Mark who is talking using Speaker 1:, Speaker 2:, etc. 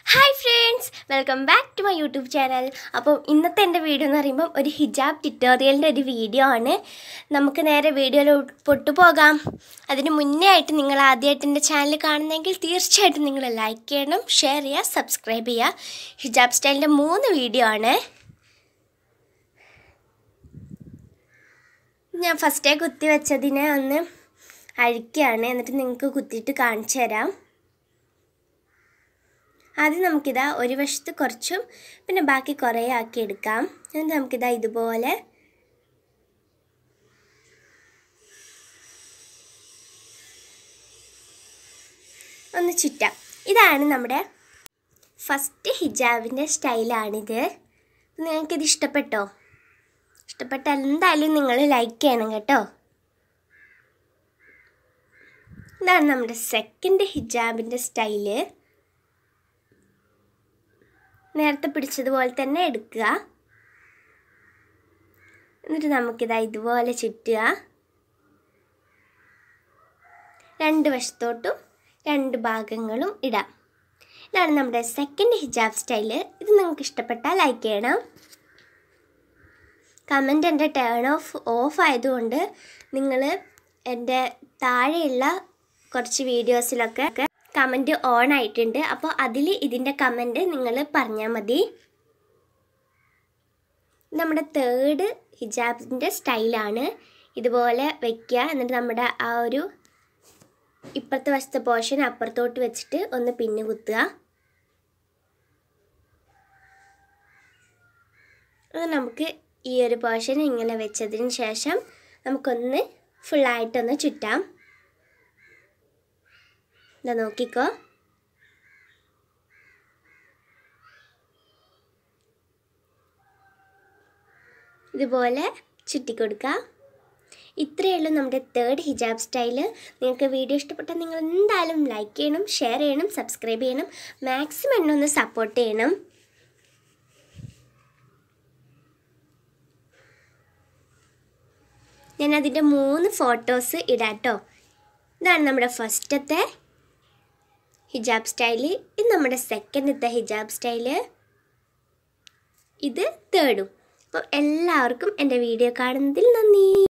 Speaker 1: hi friends welcome back to my YouTube channel അപ്പോൾ ഇന്നത്തെ എൻ്റെ വീഡിയോ എന്ന് പറയുമ്പം ഒരു ഹിജാബ് ട്യൂട്ടോറിയലിൻ്റെ ഒരു വീഡിയോ ആണ് നമുക്ക് നേരെ വീഡിയോയിൽ പൊട്ടുപോകാം അതിന് മുന്നേ ആയിട്ട് നിങ്ങൾ ആദ്യമായിട്ട് എൻ്റെ ചാനൽ കാണുന്നെങ്കിൽ തീർച്ചയായിട്ടും നിങ്ങൾ ലൈക്ക് ചെയ്യണം ഷെയർ ചെയ്യുക സബ്സ്ക്രൈബ് ചെയ്യുക ഹിജാബ് സ്റ്റൈലിൻ്റെ മൂന്ന് വീഡിയോ ആണ് ഞാൻ ഫസ്റ്റേ കുത്തി വെച്ചതിനെ ഒന്ന് അഴിക്കുകയാണ് എന്നിട്ട് നിങ്ങൾക്ക് കുത്തിയിട്ട് കാണിച്ചു തരാം ആദ്യം നമുക്കിതാ ഒരു വശത്ത് കുറച്ചും പിന്നെ ബാക്കി കുറേ ആക്കി എടുക്കാം എന്നിട്ട് നമുക്കിതാ ഇതുപോലെ ഒന്ന് ചുറ്റാം ഇതാണ് നമ്മുടെ ഫസ്റ്റ് ഹിജാബിൻ്റെ സ്റ്റൈലാണിത് നിങ്ങൾക്കിത് ഇഷ്ടപ്പെട്ടോ ഇഷ്ടപ്പെട്ടാൽ എന്തായാലും നിങ്ങൾ ലൈക്ക് ചെയ്യണം കേട്ടോ ഇതാണ് നമ്മുടെ സെക്കൻഡ് ഹിജാബിൻ്റെ സ്റ്റൈല് നേരത്തെ പിടിച്ചതുപോലെ തന്നെ എടുക്കുക എന്നിട്ട് നമുക്കിതാ ഇതുപോലെ ചുറ്റുക രണ്ട് വശത്തോട്ടും രണ്ട് ഭാഗങ്ങളും ഇടാം ഇതാണ് നമ്മുടെ സെക്കൻഡ് ഹിജാബ് സ്റ്റൈല് ഇത് നിങ്ങൾക്ക് ഇഷ്ടപ്പെട്ടാൽ ലൈക്ക് ചെയ്യണം കമൻറ്റ് എൻ്റെ ടേൺ ഓഫ് ഓഫ് ആയതുകൊണ്ട് നിങ്ങൾ എൻ്റെ താഴെയുള്ള കുറച്ച് വീഡിയോസിലൊക്കെ കമൻറ്റ് ഓൺ ആയിട്ടുണ്ട് അപ്പോൾ അതിൽ ഇതിൻ്റെ കമൻറ്റ് നിങ്ങൾ പറഞ്ഞാൽ മതി നമ്മുടെ തേർഡ് ഹിജാബിൻ്റെ സ്റ്റൈലാണ് ഇതുപോലെ വെക്കുക എന്നിട്ട് നമ്മുടെ ആ ഒരു ഇപ്പുറത്തെ വശത്തെ പോർഷൻ അപ്പുറത്തോട്ട് വെച്ചിട്ട് ഒന്ന് പിന്നു കുത്തുക അത് നമുക്ക് ഈ ഒരു പോർഷൻ ഇങ്ങനെ വെച്ചതിന് ശേഷം നമുക്കൊന്ന് ഫുള്ളായിട്ടൊന്ന് ചുറ്റാം ഇതാ നോക്കിക്കോ ഇതുപോലെ ചുറ്റിക്കൊടുക്കുക ഇത്രയേ ഉള്ളൂ നമ്മുടെ തേർഡ് ഹിജാബ് സ്റ്റൈല് നിങ്ങൾക്ക് വീഡിയോ ഇഷ്ടപ്പെട്ടാൽ നിങ്ങൾ എന്തായാലും ലൈക്ക് ചെയ്യണം ഷെയർ ചെയ്യണം സബ്സ്ക്രൈബ് ചെയ്യണം മാക്സിമം എന്നെ ഒന്ന് സപ്പോർട്ട് ചെയ്യണം ഞാൻ അതിൻ്റെ മൂന്ന് ഫോട്ടോസ് ഇടാട്ടോ ഇതാണ് നമ്മുടെ ഫസ്റ്റത്തെ ഹിജാബ് സ്റ്റൈല് ഇത് നമ്മുടെ സെക്കൻഡത്തെ ഹിജാബ് സ്റ്റൈല് ഇത് തേർഡും അപ്പോൾ എല്ലാവർക്കും എൻ്റെ വീഡിയോ കാണുന്നതിൽ നന്ദി